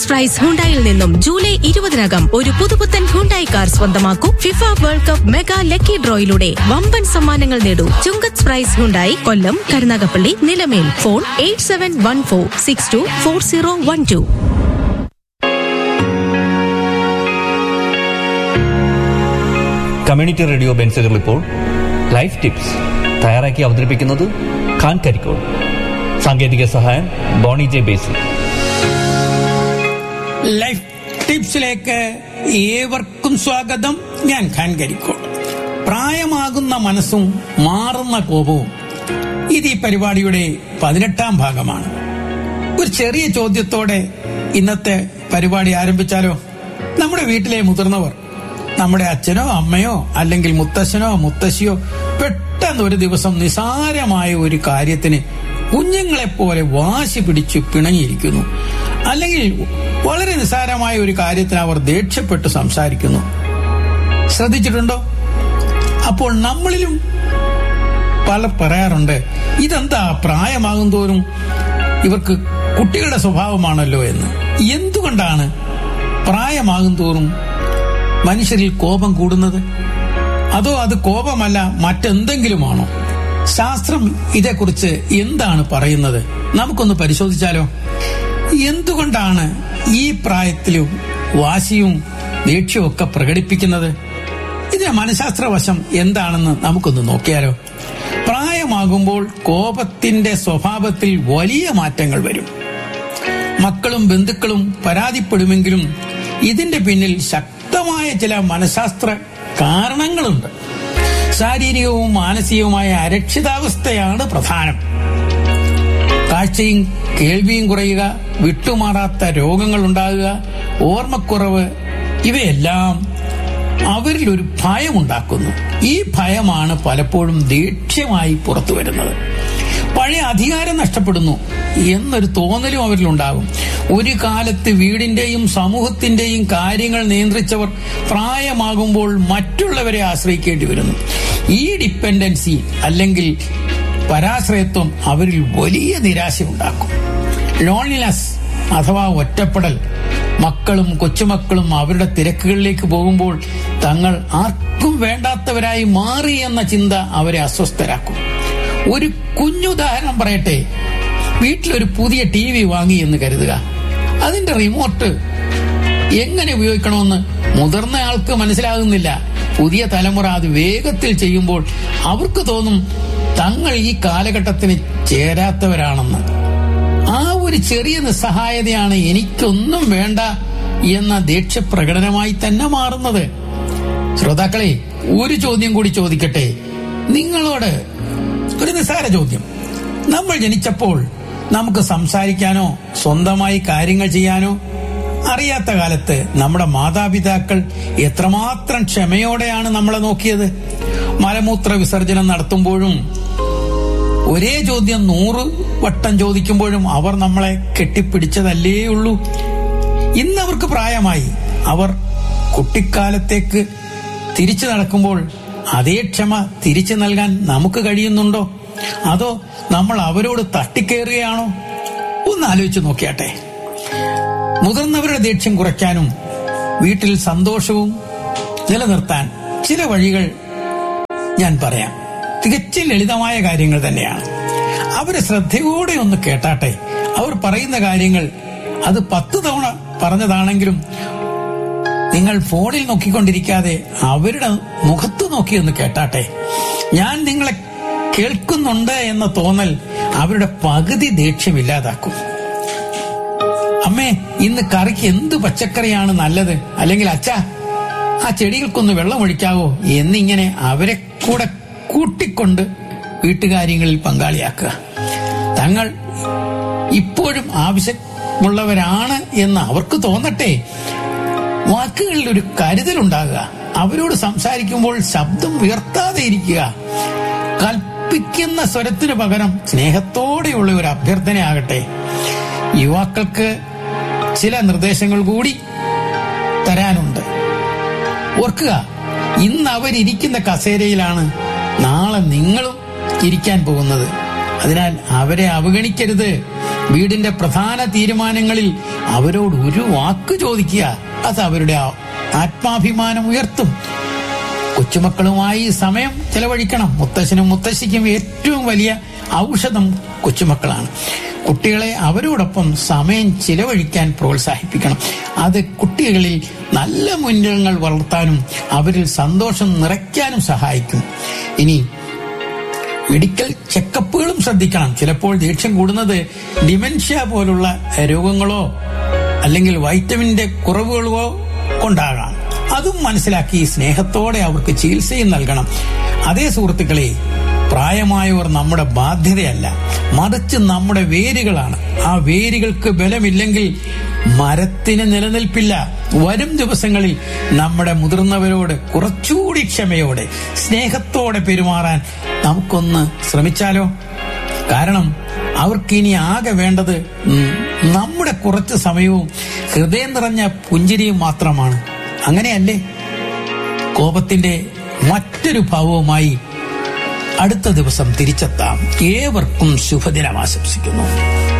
price ഹുണ്ടായിൽ നിന്നും July ഇരുപതിനകം ഒരു പുതുപുത്തൻ ഹുണ്ടായി കാർ സ്വന്തമാക്കൂ FIFA world cup mega lucky ഡ്രോയിലൂടെ വമ്പൻ സമ്മാനങ്ങൾ നേടൂ Chunkath prize Hyundai Kollam Karunagappally Nilamel phone eight seven one four six two four zero one two community radio ബെൻസുകൾ ഇപ്പോൾ ലൈഫ് ടിപ്സ് തയ്യാറാക്കി അവതരിപ്പിക്കുന്നത് ഖാൻ കരിക്കോൾ സാങ്കേതിക സഹായം ബോണി ജെ ബേസി ലൈഫ് ടിപ്സിലേക്ക് ഏവർക്കും സ്വാഗതം ഞാൻ ഖാൻ കരിക്കോട് പ്രായമാകുന്ന മനസ്സും മാറുന്ന കോപവും ഇത് ഈ പരിപാടിയുടെ പതിനെട്ടാം ഭാഗമാണ് ഒരു ചെറിയ ചോദ്യത്തോടെ ഇന്നത്തെ പരിപാടി ആരംഭിച്ചാലോ നമ്മുടെ വീട്ടിലെ മുതിർന്നവർ നമ്മുടെ അച്ഛനോ അമ്മയോ അല്ലെങ്കിൽ മുത്തശ്ശനോ മുത്തശ്ശിയോ പെട്ടെന്ന് ഒരു ദിവസം നിസാരമായ ഒരു കാര്യത്തിന് കുഞ്ഞുങ്ങളെപ്പോലെ വാശി പിടിച്ച് പിണങ്ങിയിരിക്കുന്നു അല്ലെങ്കിൽ വളരെ നിസാരമായ ഒരു കാര്യത്തിന് അവർ ദേഷ്യപ്പെട്ട് സംസാരിക്കുന്നു ശ്രദ്ധിച്ചിട്ടുണ്ടോ അപ്പോൾ നമ്മളിലും പല പറയാറുണ്ട് ഇതെന്താ പ്രായമാകും തോറും ഇവർക്ക് കുട്ടികളുടെ സ്വഭാവമാണല്ലോ എന്ന് എന്തുകൊണ്ടാണ് പ്രായമാകും തോറും മനുഷ്യരിൽ കോപം കൂടുന്നത് അതോ അത് കോപമല്ല മറ്റെന്തെങ്കിലുമാണോ ശാസ്ത്രം ഇതേക്കുറിച്ച് എന്താണ് പറയുന്നത് നമുക്കൊന്ന് പരിശോധിച്ചാലോ എന്തുകൊണ്ടാണ് ഈ പ്രായത്തിലും വാശിയും ദേഷ്യവും ഒക്കെ പ്രകടിപ്പിക്കുന്നത് ഇതിന്റെ മനഃശാസ്ത്രവശം എന്താണെന്ന് നമുക്കൊന്ന് നോക്കിയാലോ പ്രായമാകുമ്പോൾ കോപത്തിന്റെ സ്വഭാവത്തിൽ വലിയ മാറ്റങ്ങൾ വരും മക്കളും ബന്ധുക്കളും പരാതിപ്പെടുമെങ്കിലും ഇതിന്റെ പിന്നിൽ ശക്തമായ ചില മനഃശാസ്ത്ര കാരണങ്ങളുണ്ട് ശാരീരികവും മാനസികവുമായ അരക്ഷിതാവസ്ഥയാണ് പ്രധാനം കാഴ്ചയും കേൾവിയും കുറയുക വിട്ടുമാറാത്ത രോഗങ്ങൾ ഉണ്ടാകുക ഓർമ്മക്കുറവ് ഇവയെല്ലാം അവരിൽ ഒരു ഭയമുണ്ടാക്കുന്നു ഈ ഭയമാണ് പലപ്പോഴും ദേഷ്യമായി പുറത്തു വരുന്നത് പഴയ അധികാരം നഷ്ടപ്പെടുന്നു എന്നൊരു തോന്നലും അവരിലുണ്ടാകും ഒരു കാലത്ത് വീടിന്റെയും സമൂഹത്തിന്റെയും കാര്യങ്ങൾ നിയന്ത്രിച്ചവർ പ്രായമാകുമ്പോൾ മറ്റുള്ളവരെ ആശ്രയിക്കേണ്ടി വരുന്നു ഈ ഡിപ്പെൻഡൻസി അല്ലെങ്കിൽ പരാശ്രയത്വം അവരിൽ വലിയ നിരാശ ഉണ്ടാക്കും ലോൺലിനെസ് അഥവാ ഒറ്റപ്പെടൽ മക്കളും കൊച്ചുമക്കളും അവരുടെ തിരക്കുകളിലേക്ക് പോകുമ്പോൾ തങ്ങൾ ആർക്കും വേണ്ടാത്തവരായി മാറി എന്ന ചിന്ത അവരെ അസ്വസ്ഥരാക്കും ഒരു കുഞ്ഞുദാഹരണം പറയട്ടെ വീട്ടിലൊരു പുതിയ ടി വി വാങ്ങി എന്ന് കരുതുക അതിന്റെ റിമോട്ട് എങ്ങനെ ഉപയോഗിക്കണമെന്ന് മുതിർന്ന ആൾക്ക് മനസ്സിലാകുന്നില്ല പുതിയ തലമുറ അത് വേഗത്തിൽ ചെയ്യുമ്പോൾ അവർക്ക് തോന്നും തങ്ങൾ ഈ കാലഘട്ടത്തിന് ചേരാത്തവരാണെന്ന് ആ ഒരു ചെറിയ നിസ്സഹായതയാണ് എനിക്കൊന്നും വേണ്ട എന്ന ദേഷ്യപ്രകടനമായി തന്നെ മാറുന്നത് ശ്രോതാക്കളെ ഒരു ചോദ്യം കൂടി ചോദിക്കട്ടെ നിങ്ങളോട് ഒരു നിസ്സാര ചോദ്യം നമ്മൾ ജനിച്ചപ്പോൾ നമുക്ക് സംസാരിക്കാനോ സ്വന്തമായി കാര്യങ്ങൾ ചെയ്യാനോ അറിയാത്ത കാലത്ത് നമ്മുടെ മാതാപിതാക്കൾ എത്രമാത്രം ക്ഷമയോടെയാണ് നമ്മളെ നോക്കിയത് മലമൂത്ര വിസർജനം നടത്തുമ്പോഴും ഒരേ ചോദ്യം നൂറ് വട്ടം ചോദിക്കുമ്പോഴും അവർ നമ്മളെ കെട്ടിപ്പിടിച്ചതല്ലേ ഉള്ളൂ ഇന്ന് അവർക്ക് പ്രായമായി അവർ കുട്ടിക്കാലത്തേക്ക് തിരിച്ചു നടക്കുമ്പോൾ അതേ ക്ഷമ തിരിച്ചു നൽകാൻ നമുക്ക് കഴിയുന്നുണ്ടോ അതോ നമ്മൾ അവരോട് തട്ടിക്കേറുകയാണോ ഒന്ന് ആലോചിച്ച് നോക്കിയാട്ടെ മുതിർന്നവരുടെ ദേഷ്യം കുറയ്ക്കാനും വീട്ടിൽ സന്തോഷവും നിലനിർത്താൻ ചില വഴികൾ ഞാൻ പറയാം തികച്ചും ലളിതമായ കാര്യങ്ങൾ തന്നെയാണ് അവരെ ശ്രദ്ധയോടെ ഒന്ന് കേട്ടാട്ടെ അവർ പറയുന്ന കാര്യങ്ങൾ അത് പത്ത് തവണ പറഞ്ഞതാണെങ്കിലും നിങ്ങൾ ഫോണിൽ നോക്കിക്കൊണ്ടിരിക്കാതെ അവരുടെ മുഖത്ത് നോക്കി ഒന്ന് കേട്ടാട്ടെ ഞാൻ നിങ്ങളെ കേൾക്കുന്നുണ്ട് എന്ന തോന്നൽ അവരുടെ പകുതി ദേഷ്യമില്ലാതാക്കും അമ്മേ ഇന്ന് കറിക്ക് എന്ത് പച്ചക്കറിയാണ് നല്ലത് അല്ലെങ്കിൽ അച്ഛാ ആ ചെടികൾക്കൊന്ന് വെള്ളമൊഴിക്കാവോ എന്നിങ്ങനെ അവരെ കൂടെ കൂട്ടിക്കൊണ്ട് വീട്ടുകാര്യങ്ങളിൽ പങ്കാളിയാക്കുക തങ്ങൾ ഇപ്പോഴും ആവശ്യമുള്ളവരാണ് എന്ന് അവർക്ക് തോന്നട്ടെ വാക്കുകളിൽ ഒരു കരുതലുണ്ടാകുക അവരോട് സംസാരിക്കുമ്പോൾ ശബ്ദം ഉയർത്താതെ ഇരിക്കുക കൽപ്പിക്കുന്ന സ്വരത്തിനു പകരം സ്നേഹത്തോടെയുള്ള ഒരു അഭ്യർത്ഥനയാകട്ടെ യുവാക്കൾക്ക് ചില നിർദ്ദേശങ്ങൾ കൂടി തരാനുണ്ട് ഓർക്കുക ഇന്ന് അവരിയ്ക്കുന്ന കസേരയിലാണ് നാളെ നിങ്ങളും ഇരിക്കാൻ പോകുന്നത് അതിനാൽ അവരെ അവഗണിക്കരുത് വീടിന്റെ പ്രധാന തീരുമാനങ്ങളിൽ അവരോട് ഒരു വാക്ക് ചോദിക്കുക അത് അവരുടെ ആ- ആത്മാഭിമാനം ഉയർത്തും കൊച്ചുമക്കളുമായി സമയം ചെലവഴിക്കണം മുത്തശ്ശനും മുത്തശ്ശിക്കും ഏറ്റവും വലിയ ഔഷധം കൊച്ചുമക്കളാണ് കുട്ടികളെ അവരോടൊപ്പം സമയം ചിലവഴിക്കാൻ പ്രോത്സാഹിപ്പിക്കണം അത് കുട്ടികളിൽ നല്ല മുന്നേറ്റങ്ങൾ വളർത്താനും അവരിൽ സന്തോഷം നിറയ്ക്കാനും സഹായിക്കും ഇനി മെഡിക്കൽ ചെക്കപ്പുകളും ശ്രദ്ധിക്കണം ചിലപ്പോൾ ദേഷ്യം കൂടുന്നത് ഡിമെൻഷ്യ പോലുള്ള രോഗങ്ങളോ അല്ലെങ്കിൽ വൈറ്റമിന്റെ കുറവുകളോ കൊണ്ടാകാം അതും മനസ്സിലാക്കി സ്നേഹത്തോടെ അവർക്ക് ചികിത്സയും നൽകണം അതേ സുഹൃത്തുക്കളെ പ്രായമായവർ നമ്മുടെ ബാധ്യതയല്ല മറിച്ച് നമ്മുടെ വേരുകളാണ് ആ വേരുകൾക്ക് ബലമില്ലെങ്കിൽ മരത്തിന് നിലനിൽപ്പില്ല വരും ദിവസങ്ങളിൽ നമ്മുടെ മുതിർന്നവരോട് കുറച്ചുകൂടി ക്ഷമയോടെ സ്നേഹത്തോടെ പെരുമാറാൻ നമുക്കൊന്ന് ശ്രമിച്ചാലോ കാരണം അവർക്ക് ഇനി ആകെ വേണ്ടത് ഉം, നമ്മുടെ കുറച്ച് സമയവും ഹൃദയം നിറഞ്ഞ പുഞ്ചിരിയും മാത്രമാണ് അങ്ങനെയല്ലേ കോപത്തിന്റെ മറ്റൊരു ഭാവവുമായി അടുത്ത ദിവസം തിരിച്ചെത്താം ഏവർക്കും ശുഭദിനം ആശംസിക്കുന്നു